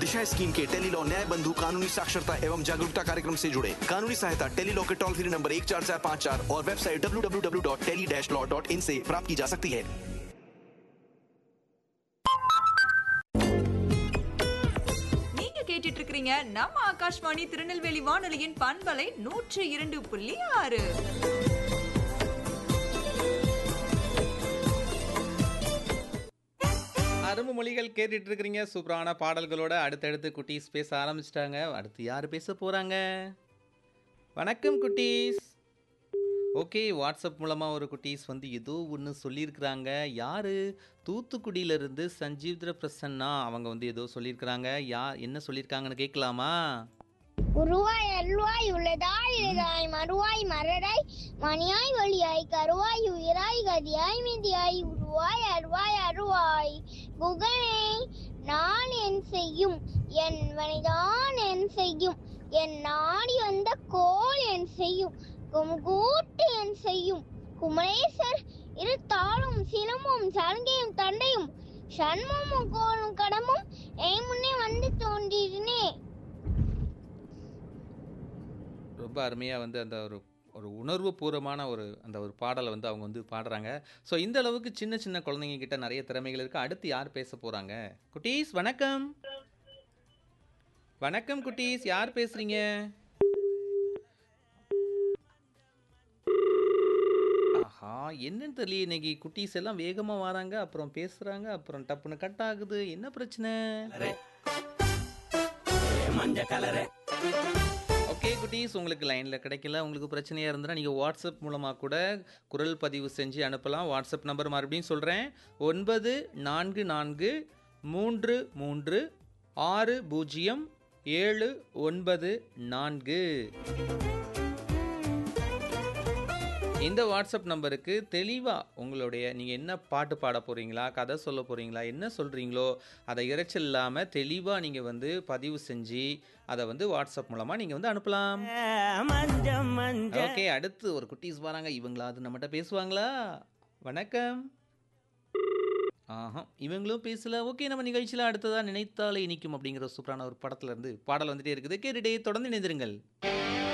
दिशा scheme के Tele-Law न्याय बंधु कानूनी साक्षरता एवं जागरूकता कार्यक्रम से जुड़े कानूनी सहायता टेलीलॉ के टोल फ्री नंबर एक चार चार पाँच चार और website W W W dot tele dash law dot in से प्राप्त की जा सकती है நீங்க கேட்டுட்டு இருக்கிறீங்க நம்ம ஆகாஷ்வாணி திருநெல்வேலி வானொலியின் பண்பலை நூற்று இரண்டு புள்ளி ஆறு அரும்பு மொழிகள் கேட்டுட்டு இருக்கிறீங்க சூப்பரான பாடல்களோட அடுத்தடுத்து குட்டீஸ் பேச ஆரம்பிச்சிட்டாங்க அடுத்து யார் பேச போறாங்க வணக்கம் குட்டீஸ் ஓகே வாட்ஸ்அப் மூலமாக ஒரு குட்டீஸ் வந்து ஏதோ ஒன்று சொல்லியிருக்கிறாங்க யார் தூத்துக்குடியிலேருந்து சஞ்சீவ்ர பிரசன்னா அவங்க வந்து ஏதோ சொல்லியிருக்கிறாங்க யா என்ன சொல்லியிருக்காங்கன்னு கேட்கலாமா உருவாய் அருள்வாய் உள்ளதாய் இளதாய் மறுவாய் மரடாய் மணியாய் வழியாய் கருவாய் உயிராய் கதியாய் மிதியாய் உருவாய் அருவாய் அருவாய் குகனே நான் என் செய்யும் என் வனிதான் என் செய்யும் என் நாடி வந்த கோல் என் செய்யும் கும்கூட்டு என் செய்யும் குமரேசர் இரு தாளும் சினமும் சலங்கையும் தண்டையும் சண்முகமும் கோலும் கடமும் என் முன்னே வந்து தோன்றினே ரொம்ப அருமையாக வந்து அந்த ஒரு ஒரு உணர்வு பூர்வமான ஒரு அந்த ஒரு பாடலை வந்து அவங்க வந்து பாடுறாங்க ஸோ இந்த அளவுக்கு சின்ன சின்ன குழந்தைங்க கிட்ட நிறைய திறமைகள் இருக்குது அடுத்து யார் பேச போகிறாங்க குட்டீஸ் வணக்கம் வணக்கம் குட்டீஸ் யார் பேசுறீங்க ஆஹா என்னன்னு தெரியல இன்னைக்கு குட்டீஸ் எல்லாம் வேகமாக வராங்க அப்புறம் பேசுகிறாங்க அப்புறம் டப்புன்னு கட் ஆகுது என்ன பிரச்சனை ஓகே குட்டீஸ் உங்களுக்கு லைனில் கிடைக்கல உங்களுக்கு பிரச்சனையாக இருந்தால் நீங்கள் வாட்ஸ்அப் மூலமாக கூட குரல் பதிவு செஞ்சு அனுப்பலாம் வாட்ஸ்அப் நம்பர் மறுபடியும் சொல்கிறேன் ஒன்பது நான்கு நான்கு மூன்று மூன்று ஆறு பூஜ்ஜியம் ஏழு ஒன்பது நான்கு இந்த வாட்ஸ்அப் நம்பருக்கு தெளிவாக உங்களுடைய நீங்கள் என்ன பாட்டு பாட போகிறீங்களா கதை சொல்ல போகிறீங்களா என்ன சொல்கிறீங்களோ அதை இறைச்சல் இல்லாமல் தெளிவாக நீங்கள் வந்து பதிவு செஞ்சு அதை வந்து வாட்ஸ்அப் மூலமாக நீங்கள் வந்து அனுப்பலாம் ஓகே அடுத்து ஒரு குட்டீஸ் வராங்க இவங்களாவது நம்மகிட்ட பேசுவாங்களா வணக்கம் ஆஹா இவங்களும் பேசல ஓகே நம்ம நிகழ்ச்சியில் அடுத்ததாக நினைத்தாலே இனிக்கும் அப்படிங்கிற சூப்பரான ஒரு படத்துல இருந்து பாடல் வந்துட்டே இருக்குது கேட்டுட்டே தொடர்ந்து இணைந்திருங்கள்